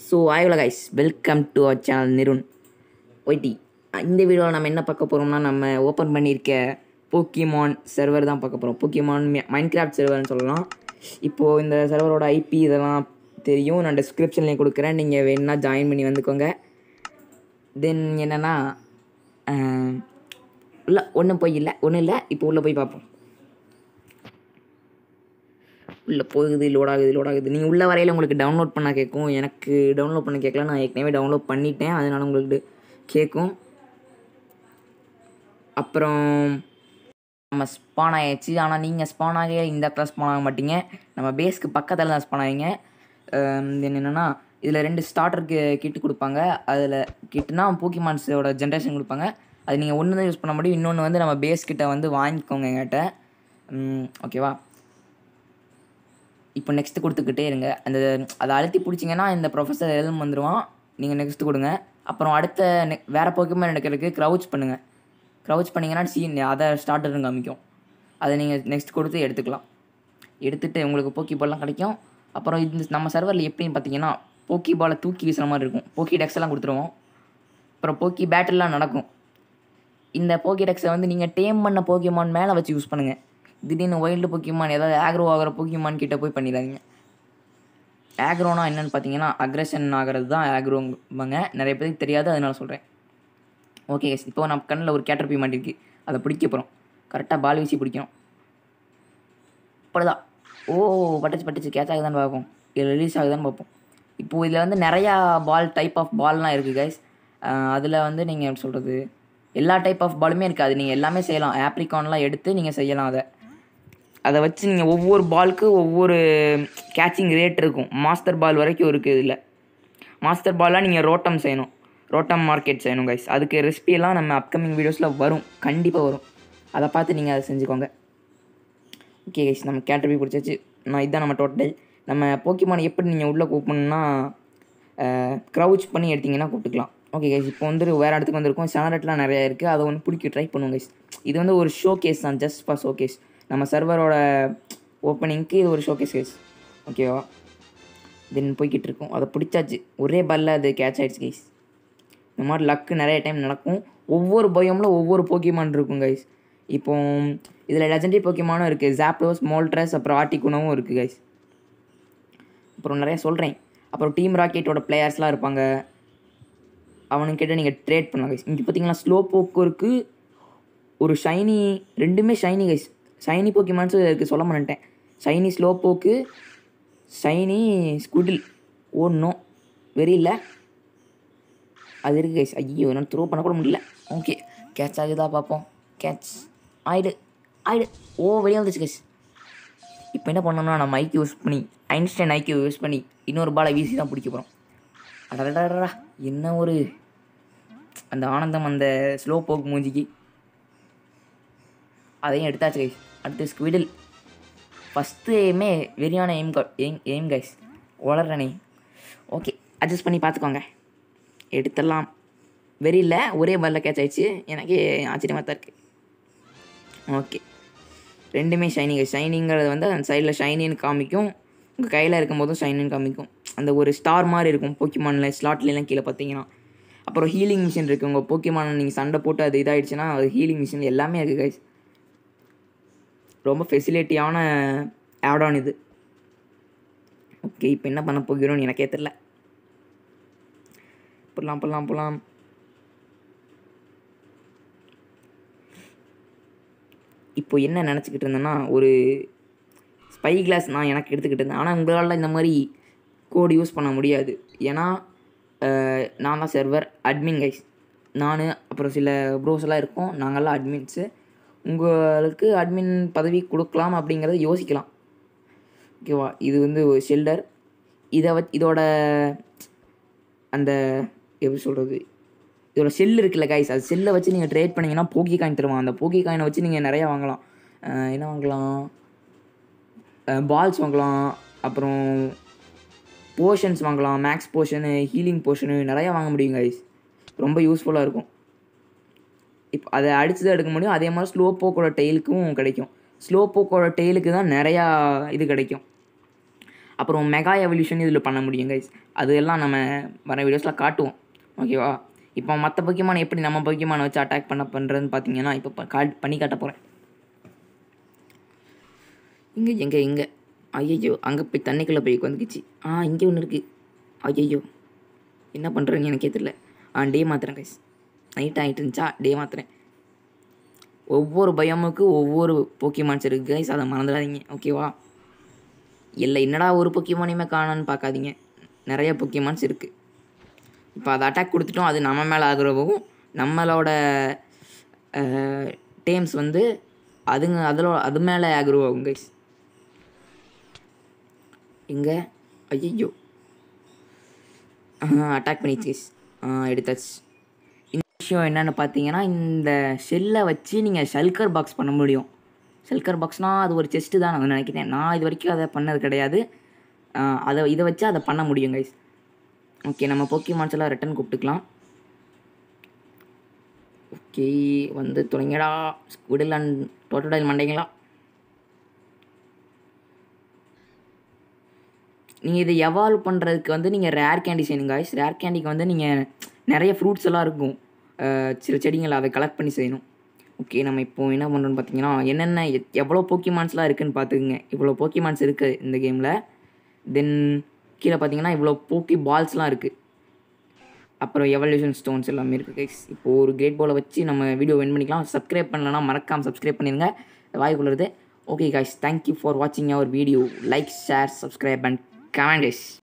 so ஆயுல guys welcome to our channel Nirun YT இந்த வீடியோவில் நம்ம என்ன பார்க்க போகிறோம்னா நம்ம ஓப்பன் பண்ணியிருக்க போக்கிமான் சர்வர் தான் பார்க்க போகிறோம் போக்கிமான் மைண்ட் கிராஃப்ட் சர்வர்னு சொல்லலாம் இப்போது இந்த சர்வரோட ஐபி இதெல்லாம் தெரியும் நான் டிஸ்கிரிப்ஷன்லேயும் கொடுக்குறேன் நீங்கள் வேணுன்னா ஜாயின் பண்ணி வந்துக்கோங்க தென் என்னென்னா இல்லை ஒன்றும் போய் இல்லை ஒன்றும் இல்லை இப்போ உள்ளே போய் பார்ப்போம் உள்ளே போகுது லோட் ஆகுது லோட் ஆகுது நீங்கள் உள்ள வரையில் உங்களுக்கு டவுன்லோட் பண்ண கேட்கும் எனக்கு டவுன்லோட் பண்ண கேட்கல நான் ஏற்கனவே டவுன்லோட் பண்ணிட்டேன் அதனால உங்களுக்கு கேட்கும் அப்புறம் நம்ம ஸ்பான் ஆகிடுச்சு ஆனால் நீங்கள் ஸ்பான் ஆக இந்த இடத்துல ஸ்பான் ஆக மாட்டீங்க நம்ம பேஸ்க்கு பக்கத்தில் தான் ஸ்பான் ஆகிங்க தென் என்னென்னா இதில் ரெண்டு ஸ்டார்டருக்கு கிட்டு கொடுப்பாங்க அதில் கிட்டுனா போக்கிமான்ஸோட ஜென்ரேஷன் கொடுப்பாங்க அது நீங்கள் ஒன்று தான் யூஸ் பண்ண முடியும் இன்னொன்று வந்து நம்ம பேஸ் கிட்ட வந்து வாங்கிக்கோங்க எங்கிட்ட ஓகேவா இப்போ நெக்ஸ்ட்டு கொடுத்துக்கிட்டே இருங்க அந்த அதை அழுத்தி பிடிச்சிங்கன்னா இந்த ப்ரொஃபஸர் எதுவும் வந்துடுவான் நீங்கள் நெக்ஸ்ட்டு கொடுங்க அப்புறம் அடுத்த நெ வேறு போக்குமே எடுக்கிறதுக்கு க்ரௌச் பண்ணுங்கள் க்ரௌச் பண்ணிங்கன்னா சீன் அதை ஸ்டார்டர் காமிக்கும் அதை நீங்கள் நெக்ஸ்ட் கொடுத்து எடுத்துக்கலாம் எடுத்துகிட்டு உங்களுக்கு போக்கி பால்லாம் கிடைக்கும் அப்புறம் இந்த நம்ம சர்வரில் எப்படின்னு பார்த்தீங்கன்னா போக்கி பாலை தூக்கி வீசுகிற மாதிரி இருக்கும் போக்கி டெக்ஸ் எல்லாம் கொடுத்துருவோம் அப்புறம் போக்கி பேட்டில்லாம் நடக்கும் இந்த போக்கி டெக்ஸை வந்து நீங்கள் டேம் பண்ண போக்கிமான் மேலே வச்சு யூஸ் பண்ணுங்கள் திடீர்னு வைல்டு போக்கிமான் ஏதாவது ஆக்ரோ ஆகிற போக்கிமான் கிட்ட போய் பண்ணிடாதீங்க ஆக்ரோனா என்னென்னு பார்த்தீங்கன்னா அக்ரெஷன் ஆகிறது தான் ஆக்ரோங்க நிறைய பேருக்கு தெரியாது அதனால சொல்கிறேன் ஓகே இப்போ நம்ம கண்ணில் ஒரு கேட்டர்பி மாட்டிருக்கு அதை பிடிக்க போகிறோம் கரெக்டாக பால் வீசி பிடிக்கணும் இப்படிதான் ஓ பட்டுச்சு பட்டுச்சு கேட்ச் ஆகுதான்னு பார்ப்போம் இது ரிலீஸ் ஆகுதான்னு பார்ப்போம் இப்போது இதில் வந்து நிறையா பால் டைப் ஆஃப் பால்லாம் இருக்குது கைஸ் அதில் வந்து நீங்கள் எப்படி சொல்கிறது எல்லா டைப் ஆஃப் பாலுமே இருக்குது அது நீங்கள் எல்லாமே செய்யலாம் ஆப்ரிகான்லாம் எடுத்து நீங்கள் செய்யலாம் அதை அதை வச்சு நீங்கள் ஒவ்வொரு பாலுக்கு ஒவ்வொரு கேட்சிங் ரேட் இருக்கும் மாஸ்டர் பால் வரைக்கும் இருக்குது இதில் மாஸ்டர் பாலாக நீங்கள் ரோட்டம் செய்யணும் ரோட்டம் மார்க்கெட் செய்யணும் கைஸ் அதுக்கு ரெசிபியெல்லாம் நம்ம அப்கமிங் வீடியோஸில் வரும் கண்டிப்பாக வரும் அதை பார்த்து நீங்கள் அதை செஞ்சுக்கோங்க ஓகே கைஸ் நம்ம கேட்டபி பிடிச்சாச்சு நான் இதுதான் நம்ம டோட்டல் நம்ம போக்கிமான் எப்படி நீங்கள் உள்ளே கூப்பிடணுன்னா க்ரௌச் பண்ணி எடுத்திங்கன்னா கூப்பிட்டுக்கலாம் ஓகே கைஸ் இப்போ வந்து வேறு இடத்துக்கு வந்திருக்கோம் சேனரெட்லாம் நிறையா இருக்குது அதை வந்து பிடிக்க ட்ரை பண்ணுவோம் கைஸ் இது வந்து ஒரு ஷோ கேஸ் தான் ஜஸ்ட் ஃபார் ஷோ கேஸ் நம்ம சர்வரோட ஓப்பனிங்க்கு இது ஒரு ஷோ கேஸ் கேஸ் ஓகேவா தென் போய்கிட்டு இருக்கோம் அதை பிடிச்சாச்சு ஒரே பாலில் அது கேட்ச் ஆகிடுச்சு கைஸ் இந்த மாதிரி லக்கு நிறைய டைம் நடக்கும் ஒவ்வொரு பயோமில் ஒவ்வொரு போக்கிமான் இருக்கும் கைஸ் இப்போ இதில் லெஜண்டரி போக்கிமானும் இருக்குது ஜாப்டோஸ் மோல்ட்ரஸ் அப்புறம் ஆர்டிகுனவும் இருக்குது கைஸ் அப்புறம் நிறைய சொல்கிறேன் அப்புறம் டீம் ராக்கெட்டோட பிளேயர்ஸ்லாம் இருப்பாங்க அவனுக்கிட்ட நீங்கள் ட்ரேட் பண்ணலாம் கைஸ் இங்கே பார்த்தீங்கன்னா ஸ்லோ போக்கும் இருக்குது ஒரு ஷைனி ரெண்டுமே ஷைனி கைஸ் ஷைனி போக்கிமான்ஸும் இருக்குது சொல்ல மாட்டேன் ஷைனி ஸ்லோ போக்கு ஷைனி ஸ்குடில் ஓடணும் வெறி இல்லை அது இருக்குது கைஸ் ஐயோ நான் த்ரோ பண்ண கூட முடியல ஓகே கேட்ச் ஆகுதா பார்ப்போம் கேட்ச் ஆயிடு ஆயிடு ஓ வெளியே வந்துச்சு கைஸ் இப்போ என்ன பண்ணோம்னா நம்ம ஐக்கியூ யூஸ் பண்ணி ஐன்ஸ்டைன் ஐக்கியூ யூஸ் பண்ணி இன்னொரு பாலை வீசி தான் பிடிக்க போகிறோம் அடடா என்ன ஒரு அந்த ஆனந்தம் அந்த ஸ்லோ போக் மூஞ்சிக்கு அதையும் எடுத்தாச்சு கைஸ் அடுத்து ஸ்குவிடில் ஃபஸ்ட்டு எய்மே வெறியான எய்ம் எய்ம் எய்ம் கைஸ் வளர்றனே ஓகே அட்ஜஸ்ட் பண்ணி பார்த்துக்கோங்க எடுத்துடலாம் வெறி இல்லை ஒரே பாலில் கேட்ச் ஆயிடுச்சு எனக்கு ஆச்சரியமாக தான் இருக்குது ஓகே ரெண்டுமே ஷைனிங் ஷைனிங்கிறது வந்து அந்த சைடில் ஷைனின்னு காமிக்கும் உங்கள் கையில் இருக்கும்போதும் ஷைனின்னு காமிக்கும் அந்த ஒரு ஸ்டார் மாதிரி இருக்கும் போக்கிமானில் ஸ்லாட்லாம் கீழே பார்த்தீங்கன்னா அப்புறம் ஹீலிங் மிஷின் இருக்குது உங்கள் போக்கிமான் நீங்கள் சண்டை போட்டு அது இதாகிடுச்சுன்னா அது ஹீலிங் மிஷின் எல்லாமே இருக்குது கைஸ் ரொம்ப ஃபெசிலிட்டியான ஆட் இது ஓகே இப்போ என்ன பண்ண போகிறோம்னு எனக்கே தெரில போடலாம் போடலாம் போடலாம் இப்போ என்ன நினச்சிக்கிட்டு இருந்தேன்னா ஒரு ஸ்பை கிளாஸ் நான் எனக்கு எடுத்துக்கிட்டு இருந்தேன் ஆனால் உங்களால் இந்த மாதிரி கோடு யூஸ் பண்ண முடியாது ஏன்னா நான் தான் சர்வர் அட்மின் கைஸ் நான் அப்புறம் சில ப்ரோஸ் எல்லாம் இருக்கோம் நாங்கள்லாம் அட்மின்ஸு உங்களுக்கு அட்மின் பதவி கொடுக்கலாம் அப்படிங்கிறத யோசிக்கலாம் ஓகேவா இது வந்து ஒரு ஷெல்டர் இதை வச் இதோட அந்த எப்படி சொல்கிறது இதோட செல் இருக்குல்ல கைஸ் அது செல்லை வச்சு நீங்கள் ட்ரேட் பண்ணிங்கன்னா போக்கி காயின் தருவான் அந்த போக்கி காயினை வச்சு நீங்கள் நிறையா வாங்கலாம் என்ன வாங்கலாம் பால்ஸ் வாங்கலாம் அப்புறம் போர்ஷன்ஸ் வாங்கலாம் மேக்ஸ் போர்ஷனு ஹீலிங் போர்ஷனு நிறையா வாங்க முடியும் கைஸ் ரொம்ப யூஸ்ஃபுல்லாக இருக்கும் இப்போ அதை அடித்து தான் எடுக்க முடியும் அதே மாதிரி ஸ்லோ போக்கோட டெய்லுக்கும் கிடைக்கும் ஸ்லோ போக்கோட டெய்லுக்கு தான் நிறையா இது கிடைக்கும் அப்புறம் மெகா எவல்யூஷன் இதில் பண்ண முடியும் கைஸ் அது எல்லாம் நம்ம வர வீடியோஸில் காட்டுவோம் ஓகேவா இப்போ மற்ற பொக்கியமான எப்படி நம்ம பொக்கியமான வச்சு அட்டாக் பண்ண பண்ணுறதுன்னு பார்த்தீங்கன்னா இப்போ ப- காட் பண்ணி காட்ட போகிறேன் இங்கே எங்கே எங்கே ஐயையோ அங்கே போய் தண்ணிக்குள்ளே போய் உட்காந்துக்கிச்சு ஆ இங்கே ஒன்று இருக்குது ஐயையோ என்ன பண்ணுறேன்னு எனக்கே தெரியல ஆ டே மாத்துறேன் கைஸ் நைட் ஆகிட்டு இருந்துச்சா டே மாத்துறேன் ஒவ்வொரு பயமுக்கு ஒவ்வொரு போக்கிமான்ஸ் இருக்குது கைஸ் அதை மறந்துடாதீங்க ஓகேவா இல்லை என்னடா ஒரு பொக்கிமானையுமே காணோன்னு பார்க்காதீங்க நிறைய பொக்கிமான்ஸ் இருக்குது இப்போ அதை அட்டாக் கொடுத்துட்டோம் அது நம்ம மேலே ஆகுறவும் நம்மளோட டேம்ஸ் வந்து அதுங்க அதில் அது மேலே ஆகுறவாகும் கைஸ் இங்கே ஐயோ அட்டாக் பண்ணிச்சு கைஸ் எடுத்தாச்சு இந்த விஷயம் என்னென்னு பார்த்தீங்கன்னா இந்த ஷெல்லை வச்சு நீங்கள் ஷல்கர் பாக்ஸ் பண்ண முடியும் ஷல்கர் பாக்ஸ்னால் அது ஒரு செஸ்ட்டு தான் நான் நினைக்கிறேன் நான் இது வரைக்கும் அதை பண்ணது கிடையாது ஆஹ் அதை இதை வச்சு அதை பண்ண முடியும் கைஸ் ஓகே நம்ம போக்கிமான்ஸ் எல்லாம் ரிட்டன் கூப்பிட்டுக்கலாம் ஓகே வந்து தொடங்கிடா ஸ்குடில் அண்ட் டோட்டடைல் மண்டைங்களா நீங்கள் இதை எவால்வ் பண்ணுறதுக்கு வந்து நீங்கள் ரேர் கேண்டி செய்யணும் காய்ஸ் ரேர் கேண்டிக்கு வந்து நீங்கள் நிறைய ஃப்ரூட்ஸ் எல்லாம் இருக்கும் அஹ் சில செடிங்களை அதை கலெக்ட் பண்ணி செய்யணும் ஓகே நம்ம இப்போ என்ன பண்ணுறோன்னு பார்த்தீங்கன்னா என்னென்ன எத்- எவ்வளோ போக்கிமான்ஸ்லாம் இருக்குன்னு பார்த்துக்குங்க இவ்வளோ போக்கிமான்ஸ் இருக்குது இந்த கேமில் தென் கீழே பார்த்தீங்கன்னா இவ்வளோ போக்கி பால்ஸ்லாம் இருக்குது அப்புறம் எவல்யூஷன் ஸ்டோன்ஸ் எல்லாமே இருக்குது கைஸ் இப்போது ஒரு கிரேட் பாலை வச்சு நம்ம வீடியோ வின் பண்ணிக்கலாம் சப்ஸ்கிரைப் பண்ணலன்னா மறக்காமல் சப்ஸ்கிரைப் பண்ணிடுங்க வாய்க்குள்ளது ஓகே கைஸ் தேங்க்யூ ஃபார் வாட்சிங் our video like share subscribe and comment guys